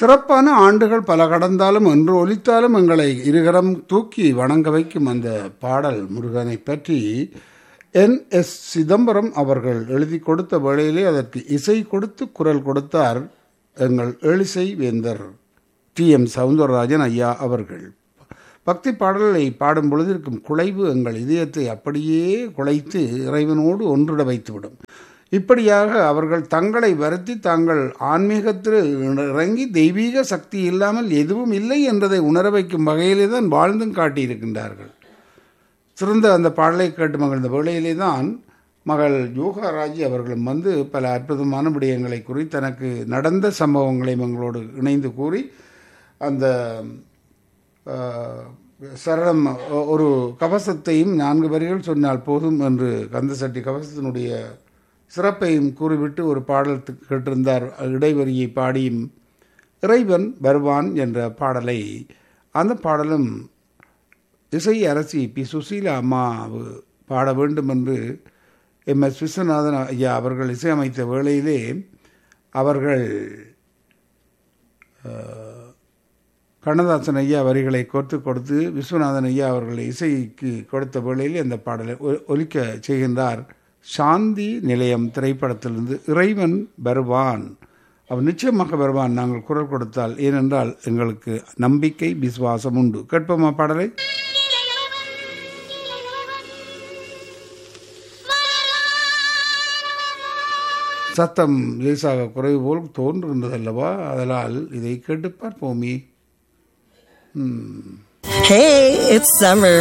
சிறப்பான ஆண்டுகள் பல கடந்தாலும் என்று ஒலித்தாலும் எங்களை இருகரம் தூக்கி வணங்க வைக்கும் அந்த பாடல் முருகனை பற்றி என் எஸ் சிதம்பரம் அவர்கள் எழுதி கொடுத்த வேளையிலே அதற்கு இசை கொடுத்து குரல் கொடுத்தார் எங்கள் எழிசை வேந்தர் டி எம் சவுந்தரராஜன் ஐயா அவர்கள் பக்தி பாடல்களை பாடும் பொழுது இருக்கும் குலைவு எங்கள் இதயத்தை அப்படியே குலைத்து இறைவனோடு ஒன்றிட வைத்துவிடும் இப்படியாக அவர்கள் தங்களை வருத்தி தாங்கள் ஆன்மீகத்தில் இறங்கி தெய்வீக சக்தி இல்லாமல் எதுவும் இல்லை என்பதை உணர வைக்கும் வகையிலே தான் வாழ்ந்தும் காட்டியிருக்கின்றார்கள் சிறந்த அந்த பாடலை கேட்டு மகிழ்ந்த வேளையிலே தான் மகள் யோகாராஜி அவர்களும் வந்து பல அற்புதமான விடயங்களை கூறி தனக்கு நடந்த சம்பவங்களை எங்களோடு இணைந்து கூறி அந்த சரணம் ஒரு கவசத்தையும் நான்கு வரிகள் சொன்னால் போதும் என்று கந்தசட்டி கவசத்தினுடைய சிறப்பையும் கூறிவிட்டு ஒரு பாடல் கேட்டிருந்தார் இடைவரியை பாடியும் இறைவன் வருவான் என்ற பாடலை அந்த பாடலும் இசை அரசி பி சுசீலா அம்மா பாட வேண்டும் என்று எம் எஸ் விஸ்வநாதன் ஐயா அவர்கள் இசையமைத்த வேளையிலே அவர்கள் கண்ணதாசன் ஐயா வரிகளை கோர்த்து கொடுத்து விஸ்வநாதன் ஐயா அவர்களை இசைக்கு கொடுத்த வேளையில் அந்த பாடலை ஒலிக்க செய்கின்றார் சாந்தி நிலையம் திரைப்படத்திலிருந்து இறைவன் வருவான் அவன் நிச்சயமாக வருவான் நாங்கள் குரல் கொடுத்தால் ஏனென்றால் எங்களுக்கு நம்பிக்கை விசுவாசம் உண்டு கேட்போமா பாடலை சத்தம் லேசாக குறைவு போல் தோன்றுகின்றதல்லவா அதனால் இதை கேட்டு பார்ப்போமே Hey, it's summer.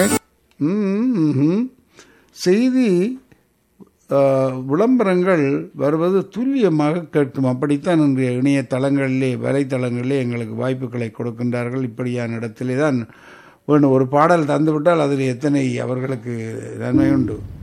செய்தி விளம்பரங்கள் வருவது துல்லியமாக கேட்கும் அப்படித்தான் இன்றைய இணையதளங்களிலே வலைத்தளங்களிலே எங்களுக்கு வாய்ப்புகளை கொடுக்கின்றார்கள் இப்படியான இடத்திலே தான் வேணும் ஒரு பாடல் தந்துவிட்டால் அதில் எத்தனை அவர்களுக்கு நன்மை உண்டு